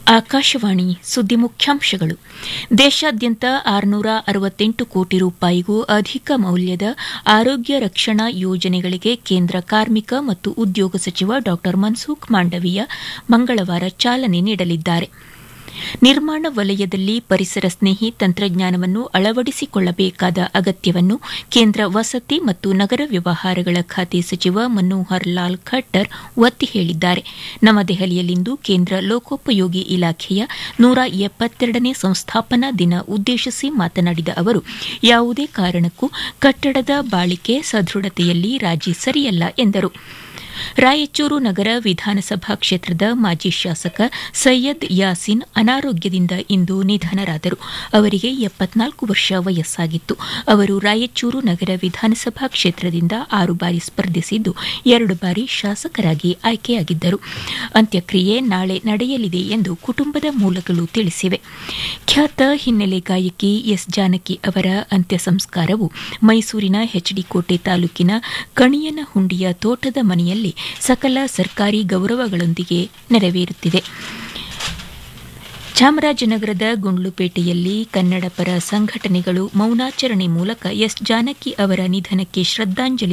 ಆಕಾಶವಾಣಿ ಸುದ್ದಿ ಮುಖ್ಯಾಂಶಗಳು ದೇಶಾದ್ಯಂತ ಆರುನೂರ ಅರವತ್ತೆಂಟು ಕೋಟಿ ರೂಪಾಯಿಗೂ ಅಧಿಕ ಮೌಲ್ಯದ ಆರೋಗ್ಯ ರಕ್ಷಣಾ ಯೋಜನೆಗಳಿಗೆ ಕೇಂದ್ರ ಕಾರ್ಮಿಕ ಮತ್ತು ಉದ್ಯೋಗ ಸಚಿವ ಡಾ ಮನ್ಸುಖ್ ಮಾಂಡವೀಯ ಮಂಗಳವಾರ ಚಾಲನೆ ನೀಡಲಿದ್ದಾರೆ ನಿರ್ಮಾಣ ವಲಯದಲ್ಲಿ ಪರಿಸರ ಸ್ನೇಹಿ ತಂತ್ರಜ್ಞಾನವನ್ನು ಅಳವಡಿಸಿಕೊಳ್ಳಬೇಕಾದ ಅಗತ್ಯವನ್ನು ಕೇಂದ್ರ ವಸತಿ ಮತ್ತು ನಗರ ವ್ಯವಹಾರಗಳ ಖಾತೆ ಸಚಿವ ಮನೋಹರ್ ಲಾಲ್ ಖಟ್ಟರ್ ಒತ್ತಿ ಹೇಳಿದ್ದಾರೆ ನವದೆಹಲಿಯಲ್ಲಿಂದು ಕೇಂದ್ರ ಲೋಕೋಪಯೋಗಿ ಇಲಾಖೆಯ ನೂರ ಎಪ್ಪತ್ತೆರಡನೇ ಸಂಸ್ಥಾಪನಾ ದಿನ ಉದ್ದೇಶಿಸಿ ಮಾತನಾಡಿದ ಅವರು ಯಾವುದೇ ಕಾರಣಕ್ಕೂ ಕಟ್ಟಡದ ಬಾಳಿಕೆ ಸದೃಢತೆಯಲ್ಲಿ ರಾಜಿ ಸರಿಯಲ್ಲ ಎಂದರು ರಾಯಚೂರು ನಗರ ವಿಧಾನಸಭಾ ಕ್ಷೇತ್ರದ ಮಾಜಿ ಶಾಸಕ ಸೈಯದ್ ಯಾಸಿನ್ ಅನಾರೋಗ್ಯದಿಂದ ಇಂದು ನಿಧನರಾದರು ಅವರಿಗೆ ಎಪ್ಪತ್ನಾಲ್ಕು ವರ್ಷ ವಯಸ್ಸಾಗಿತ್ತು ಅವರು ರಾಯಚೂರು ನಗರ ವಿಧಾನಸಭಾ ಕ್ಷೇತ್ರದಿಂದ ಆರು ಬಾರಿ ಸ್ಪರ್ಧಿಸಿದ್ದು ಎರಡು ಬಾರಿ ಶಾಸಕರಾಗಿ ಆಯ್ಕೆಯಾಗಿದ್ದರು ಅಂತ್ಯಕ್ರಿಯೆ ನಾಳೆ ನಡೆಯಲಿದೆ ಎಂದು ಕುಟುಂಬದ ಮೂಲಗಳು ತಿಳಿಸಿವೆ ಖ್ಯಾತ ಹಿನ್ನೆಲೆ ಗಾಯಕಿ ಎಸ್ ಜಾನಕಿ ಅವರ ಅಂತ್ಯ ಸಂಸ್ಕಾರವು ಮೈಸೂರಿನ ಹೆಚ್ಡಿಕೋಟೆ ತಾಲೂಕಿನ ಕಣಿಯನಹುಂಡಿಯ ತೋಟದ ಮನೆಯಲ್ಲಿ ಸಕಲ ಸರ್ಕಾರಿ ಗೌರವಗಳೊಂದಿಗೆ ನೆರವೇರುತ್ತಿದೆ ಚಾಮರಾಜನಗರದ ಗುಂಡ್ಲುಪೇಟೆಯಲ್ಲಿ ಕನ್ನಡ ಪರ ಸಂಘಟನೆಗಳು ಮೌನಾಚರಣೆ ಮೂಲಕ ಎಸ್ ಜಾನಕಿ ಅವರ ನಿಧನಕ್ಕೆ ಶ್ರದ್ದಾಂಜಲಿ